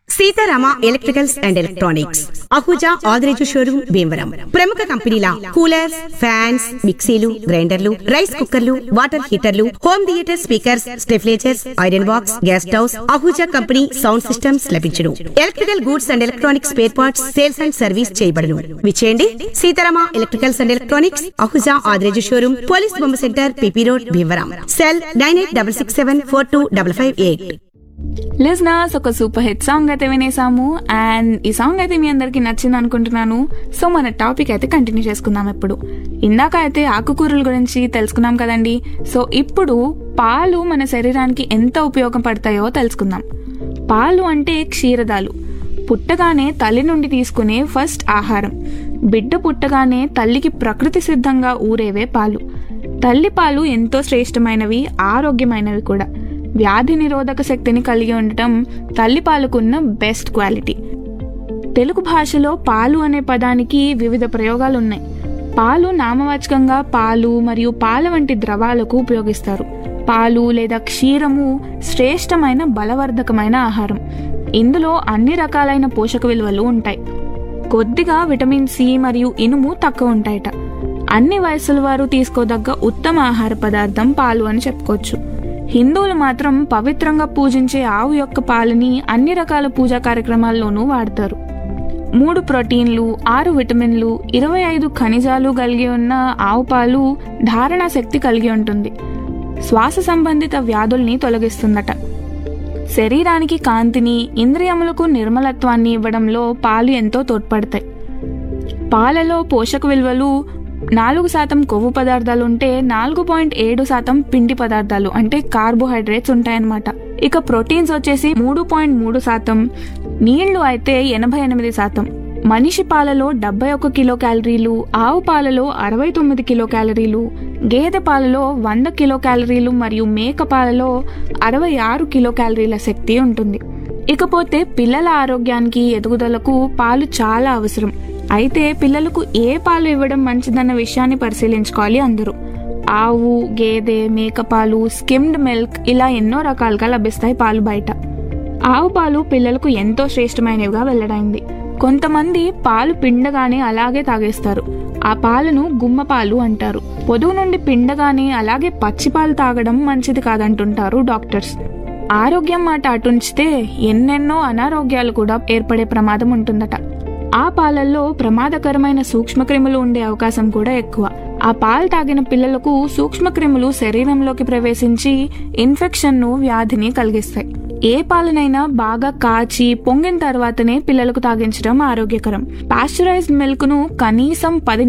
Sitarama electricals and electronics Ahuja Adireju showroom Bhimavaram ప్రముఖ కంపెనీల coolers fans మిక్సీలు గ్రైండర్లు రైస్ కుక్కర్లు వాటర్ హీటర్లు హోమ్ థియేటర్ స్పీకర్స్ స్టెఫ్లేచర్స్ iron box gas stoves Ahuja company sound systems లభించును electrical goods and electronics spare parts sales and service చేయబడును విచేయండి Seetharama electricals and electronics Ahuja Adireju showroom police బొమ్మ centre PP road Bhimavaram cell nine eight double six seven four two double five eight listeners ఒక super hit song అయితే వినేసాము and ఈ song అయితే మీ అందరికి నచ్చింది అనుకుంటున్నాను సో మన టాపిక్ అయితే కంటిన్యూ చేసుకుందాం ఇప్పుడు ఇందాక అయితే ఆకుకూరల గురించి తెలుసుకున్నాం కదండి సో ఇప్పుడు పాలు మన శరీరానికి ఎంత ఉపయోగపడతాయో తెలుసుకుందాం పాలు అంటే క్షీరదాలు పుట్టగానే తల్లి నుండి తీసుకునే ఫస్ట్ ఆహారం బిడ్డ పుట్టగానే తల్లికి ప్రకృతి సిద్ధంగా ఊరేవే పాలు తల్లి పాలు ఎంతో శ్రేష్టమైనవి ఆరోగ్యమైనవి కూడా వ్యాధి నిరోధక శక్తిని కలిగి ఉండటం తల్లి పాలకున్న బెస్ట్ క్వాలిటీ తెలుగు భాషలో పాలు అనే పదానికి వివిధ ప్రయోగాలు ఉన్నాయి పాలు నామవాచకంగా పాలు మరియు పాల వంటి ద్రవాలకు ఉపయోగిస్తారు పాలు లేదా క్షీరము శ్రేష్టమైన బలవర్ధకమైన ఆహారం ఇందులో అన్ని రకాలైన పోషక విలువలు ఉంటాయి కొద్దిగా విటమిన్ సి మరియు ఇనుము తక్కువ ఉంటాయట అన్ని వయసుల వారు తీసుకోదగ్గ ఉత్తమ ఆహార పదార్థం పాలు అని చెప్పుకోవచ్చు హిందువులు మాత్రం పవిత్రంగా పూజించే ఆవు యొక్క పాలని అన్ని రకాల పూజా కార్యక్రమాల్లోనూ వాడతారు మూడు ప్రోటీన్లు ఆరు విటమిన్లు ఇరవై ఐదు ఖనిజాలు కలిగి ఉన్న ఆవు పాలు ధారణ శక్తి కలిగి ఉంటుంది శ్వాస సంబంధిత వ్యాధుల్ని తొలగిస్తుందట శరీరానికి కాంతిని ఇంద్రియములకు నిర్మలత్వాన్ని ఇవ్వడంలో పాలు ఎంతో తోడ్పడతాయి పాలలో పోషక విలువలు నాలుగు శాతం కొవ్వు పదార్థాలు ఉంటే నాలుగు పాయింట్ ఏడు శాతం పిండి పదార్థాలు అంటే కార్బోహైడ్రేట్స్ ఉంటాయన్నమాట ఇక ప్రోటీన్స్ వచ్చేసి మూడు పాయింట్ మూడు శాతం నీళ్లు అయితే ఎనభై ఎనిమిది శాతం మనిషి పాలలో డెబ్బై ఒక్క కిలో క్యాలరీలు ఆవు పాలలో అరవై తొమ్మిది కిలో క్యాలరీలు గేదె పాలలో వంద కిలో క్యాలరీలు మరియు మేక పాలలో అరవై ఆరు కిలో క్యాలరీల శక్తి ఉంటుంది ఇకపోతే పిల్లల ఆరోగ్యానికి ఎదుగుదలకు పాలు చాలా అవసరం అయితే పిల్లలకు ఏ పాలు ఇవ్వడం మంచిదన్న విషయాన్ని పరిశీలించుకోవాలి అందరూ ఆవు గేదె మేక పాలు స్కిమ్డ్ మిల్క్ ఇలా ఎన్నో రకాలుగా లభిస్తాయి పాలు బయట ఆవు పాలు పిల్లలకు ఎంతో శ్రేష్టమైనవిగా వెల్లడైంది కొంతమంది పాలు పిండగానే అలాగే తాగేస్తారు ఆ పాలను గుమ్మ పాలు అంటారు పొదుగు నుండి పిండగానే అలాగే పచ్చి పాలు తాగడం మంచిది కాదంటుంటారు డాక్టర్స్ ఆరోగ్యం మాట అటుంచితే ఎన్నెన్నో అనారోగ్యాలు కూడా ఏర్పడే ప్రమాదం ఉంటుందట ఆ పాలల్లో ప్రమాదకరమైన సూక్ష్మక్రిములు ఉండే అవకాశం కూడా ఎక్కువ ఆ పాలు తాగిన పిల్లలకు సూక్ష్మక్రిములు శరీరంలోకి ప్రవేశించి ఇన్ఫెక్షన్ను వ్యాధిని కలిగిస్తాయి ఏ పాలనైనా బాగా కాచి పొంగిన తర్వాతనే పిల్లలకు తాగించడం ఆరోగ్యకరం పాస్చరైజ్డ్ మిల్క్ ను కనీసం పది